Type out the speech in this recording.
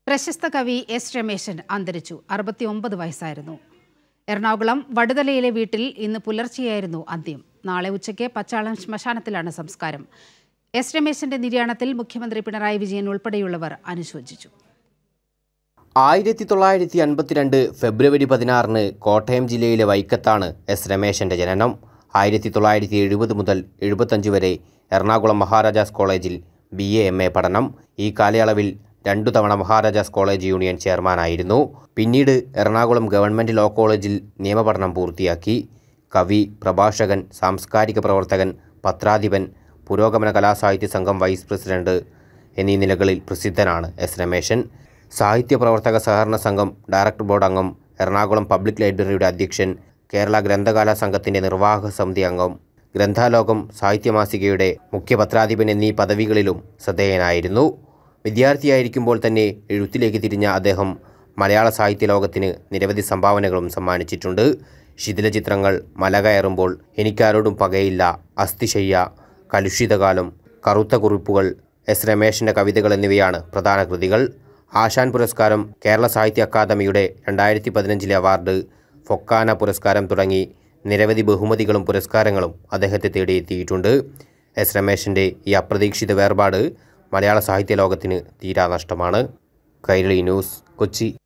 പ്രശസ്ത കവി എസ് രമേശൻ അന്തരിച്ചു അറുപത്തിയൊമ്പത് വയസ്സായിരുന്നു എറണാകുളം വടുതലയിലെ വീട്ടിൽ ഇന്ന് പുലർച്ചെയായിരുന്നു അന്ത്യം നാളെ ഉച്ചയ്ക്ക് പച്ചാളം ശ്മശാനത്തിലാണ് സംസ്കാരം എസ് രമേശന്റെ നിര്യാണത്തിൽ മുഖ്യമന്ത്രി പിണറായി വിജയൻ ഉൾപ്പെടെയുള്ളവർ അനുശോചിച്ചു ആയിരത്തി തൊള്ളായിരത്തി അൻപത്തിരണ്ട് ഫെബ്രുവരി പതിനാറിന് കോട്ടയം ജില്ലയിലെ വൈക്കത്താണ് എസ് രമേശൻ്റെ ജനനം ആയിരത്തി തൊള്ളായിരത്തി എഴുപത് മുതൽ എഴുപത്തഞ്ച് വരെ എറണാകുളം മഹാരാജാസ് കോളേജിൽ ബി എ എം എ പഠനം ഈ കാലയളവിൽ രണ്ടു തവണ മഹാരാജാസ് കോളേജ് യൂണിയൻ ചെയർമാനായിരുന്നു പിന്നീട് എറണാകുളം ഗവൺമെൻറ് ലോ കോളേജിൽ നിയമപഠനം പൂർത്തിയാക്കി കവി പ്രഭാഷകൻ സാംസ്കാരിക പ്രവർത്തകൻ പത്രാധിപൻ പുരോഗമന കലാസാഹിത്യ സംഘം വൈസ് പ്രസിഡന്റ് എന്നീ നിലകളിൽ പ്രസിദ്ധനാണ് എസ് രമേശൻ സാഹിത്യ പ്രവർത്തക സഹകരണ സംഘം ഡയറക്ടർ ബോർഡ് അംഗം എറണാകുളം പബ്ലിക് ലൈബ്രറിയുടെ അധ്യക്ഷൻ കേരള ഗ്രന്ഥകാല സംഘത്തിൻ്റെ നിർവാഹക സമിതി അംഗം ഗ്രന്ഥാലോകം സാഹിത്യമാസികയുടെ മുഖ്യ പത്രാധിപൻ എന്നീ പദവികളിലും ശ്രദ്ധേയനായിരുന്നു വിദ്യാർത്ഥിയായിരിക്കുമ്പോൾ തന്നെ എഴുത്തിലേക്ക് തിരിഞ്ഞ അദ്ദേഹം മലയാള സാഹിത്യ ലോകത്തിന് നിരവധി സംഭാവനകളും സമ്മാനിച്ചിട്ടുണ്ട് ശിഥിലചിത്രങ്ങൾ മല കയറുമ്പോൾ എനിക്കാരോടും പകയില്ല അസ്ഥിശയ്യ കലുഷിതകാലം കറുത്ത കുറിപ്പുകൾ എസ് രമേശിൻ്റെ കവിതകൾ എന്നിവയാണ് പ്രധാന കൃതികൾ ആശാൻ പുരസ്കാരം കേരള സാഹിത്യ അക്കാദമിയുടെ രണ്ടായിരത്തി പതിനഞ്ചിലെ അവാർഡ് ഫൊക്കാന പുരസ്കാരം തുടങ്ങി നിരവധി ബഹുമതികളും പുരസ്കാരങ്ങളും അദ്ദേഹത്തെ തേടിയെത്തിയിട്ടുണ്ട് എസ് രമേശിൻ്റെ ഈ അപ്രതീക്ഷിത വേർപാട് മലയാള സാഹിത്യ ലോകത്തിന് തീരാനഷ്ടമാണ് കൈരളി ന്യൂസ് കൊച്ചി